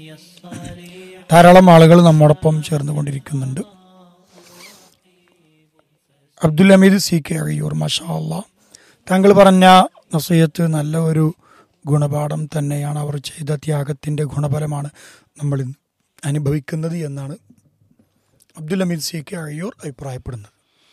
ധാരാളം ആളുകൾ നമ്മോടൊപ്പം ചേർന്നുകൊണ്ടിരിക്കുന്നുണ്ട് അബ്ദുൽ ഹമീദ് സി കെ അഴിയൂർ മഷാ അള്ളാ താങ്കൾ പറഞ്ഞ നസീയത്ത് നല്ല ഒരു ഗുണപാഠം തന്നെയാണ് അവർ ചെയ്ത ത്യാഗത്തിൻ്റെ ഗുണഫലമാണ് നമ്മൾ ഇന്ന് അനുഭവിക്കുന്നത് എന്നാണ് അബ്ദുൽ ഹമീദ് സി കെ അഴിയൂർ അഭിപ്രായപ്പെടുന്നത്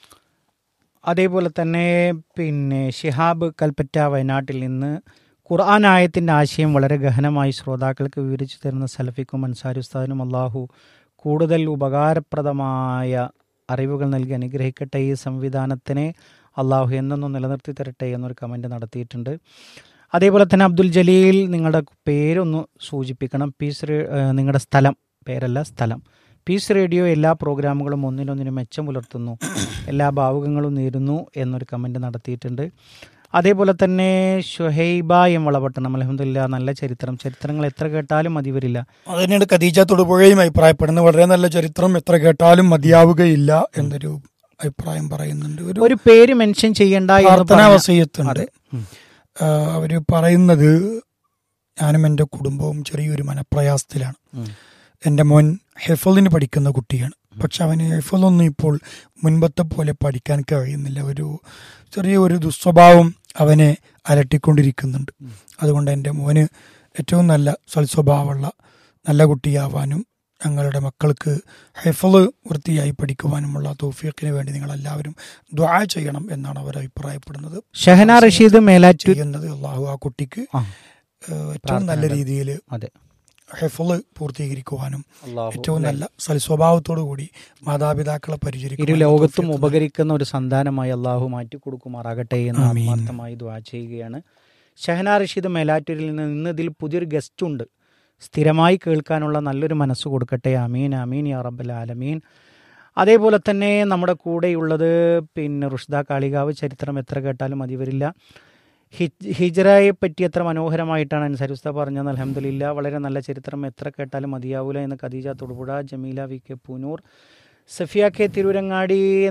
അതേപോലെ തന്നെ പിന്നെ ഷിഹാബ് കൽപ്പറ്റ വയനാട്ടിൽ നിന്ന് ഖുർആൻ ആയത്തിൻ്റെ ആശയം വളരെ ഗഹനമായി ശ്രോതാക്കൾക്ക് വിവരിച്ചു തരുന്ന സലഫിക്കും അൻസാരി ഉസ്താദിനും അള്ളാഹു കൂടുതൽ ഉപകാരപ്രദമായ അറിവുകൾ നൽകി അനുഗ്രഹിക്കട്ടെ ഈ സംവിധാനത്തിനെ അള്ളാഹു എന്നൊന്നും നിലനിർത്തി തരട്ടെ എന്നൊരു കമൻറ്റ് നടത്തിയിട്ടുണ്ട് അതേപോലെ തന്നെ അബ്ദുൽ ജലീൽ നിങ്ങളുടെ പേരൊന്ന് സൂചിപ്പിക്കണം പീസ് റേ- ഏഹ് നിങ്ങളുടെ സ്ഥലം പേരല്ല സ്ഥലം പീസ് റേഡിയോ എല്ലാ പ്രോഗ്രാമുകളും ഒന്നിനൊന്നിനും മെച്ചം പുലർത്തുന്നു എല്ലാ ഭാവുകങ്ങളും നേരുന്നു എന്നൊരു കമൻറ്റ് നടത്തിയിട്ടുണ്ട് അതേപോലെ തന്നെ ഷുഹൈബ എം വളപട്ടണം അലഹമില്ല നല്ല ചരിത്രം ചരിത്രങ്ങൾ എത്ര കേട്ടാലും മതി വരില്ല അത് തന്നെയാണ് ഖദീജ തൊടുപുഴയും അഭിപ്രായപ്പെടുന്നത് വളരെ നല്ല ചരിത്രം എത്ര കേട്ടാലും മതിയാവുകയില്ല എന്നൊരു അഭിപ്രായം പറയുന്നുണ്ട് ഒരു ഒരു പേര് മെൻഷൻ ചെയ്യണ്ട എന്ന് പ്രാർത്ഥനാ പറഞ്ഞ- വസീയത്തുണ്ട് അതെ. ഉം. ആഹ് അവര് പറയുന്നത് ഞാനും എൻ്റെ കുടുംബവും ചെറിയൊരു മനപ്രയാസത്തിലാണ് ഉം. എൻ്റെ മോൻ ഹെഫലിന് പഠിക്കുന്ന കുട്ടിയാണ് പക്ഷെ അവന് ഹെഫലൊന്നും ഇപ്പോൾ മുൻപത്തെ പോലെ പഠിക്കാൻ കഴിയുന്നില്ല ഒരു ചെറിയ ഒരു ദുസ്വഭാവം അവനെ അലട്ടിക്കൊണ്ടിരിക്കുന്നുണ്ട് അതുകൊണ്ട് എൻ്റെ മോന് ഏറ്റവും നല്ല സൽസ്വഭാവമുള്ള നല്ല കുട്ടിയാവാനും ഞങ്ങളുടെ മക്കൾക്ക് ഹെഫല് വൃത്തിയായി പഠിക്കുവാനുമുള്ള തൗഫീഖിന് വേണ്ടി നിങ്ങൾ എല്ലാവരും ദ്വാ ചെയ്യണം എന്നാണ് അവർ അഭിപ്രായപ്പെടുന്നത് ഷഹന റഷീദ് മേലാറ്റൂർ ചെയ്യുന്നത് അള്ളാഹു ആ കുട്ടിക്ക് ആ, ഏഹ്, ഏറ്റവും നല്ല പ്രാർത്ഥന. രീതിയിൽ അതെ ഹെഫല് പൂർത്തീകരിക്കുവാനും അള്ളാഹു ഏറ്റവും നല്ല സൽസ്വഭാവത്തോടു കൂടി മാതാപിതാക്കളെ ഇരു പരിചരിക്കും ലോകത്തും ഉപകരിക്കുന്ന ഒരു സന്താനമായി അള്ളാഹു മാറ്റി കൊടുക്കുമാറാകട്ടെ എന്ന് ആമീൻ. ആത്മാർത്ഥമായി ദ്വാ ചെയ്യുകയാണ് ഷഹന റഷീദ് മേലാറ്റൂരിൽ നിന്ന് ഇന്ന് ഇതിൽ പുതിയൊരു ഗസ്റ്റ് ഉണ്ട് സ്ഥിരമായി കേൾക്കാനുള്ള നല്ലൊരു മനസ്സ് കൊടുക്കട്ടെ അമീൻ അമീൻ യാ റബ്ബൽ ആലമീൻ അതേപോലെ തന്നെ നമ്മുടെ കൂടെയുള്ളത് പിന്നെ റുഷ്ദ കാളികാവ് ചരിത്രം എത്ര കേട്ടാലും മതി വരില്ല ഹിജ് ഹിജറയെ പറ്റി എത്ര മനോഹരമായിട്ടാണ് അൻസരുസ്ത പറഞ്ഞത് അലഹമില്ല വളരെ നല്ല ചരിത്രം എത്ര കേട്ടാലും മതിയാവൂല എന്ന് Khadeeja Thodupuzha Jameela V K Poonoor Safiya K Tirurangadi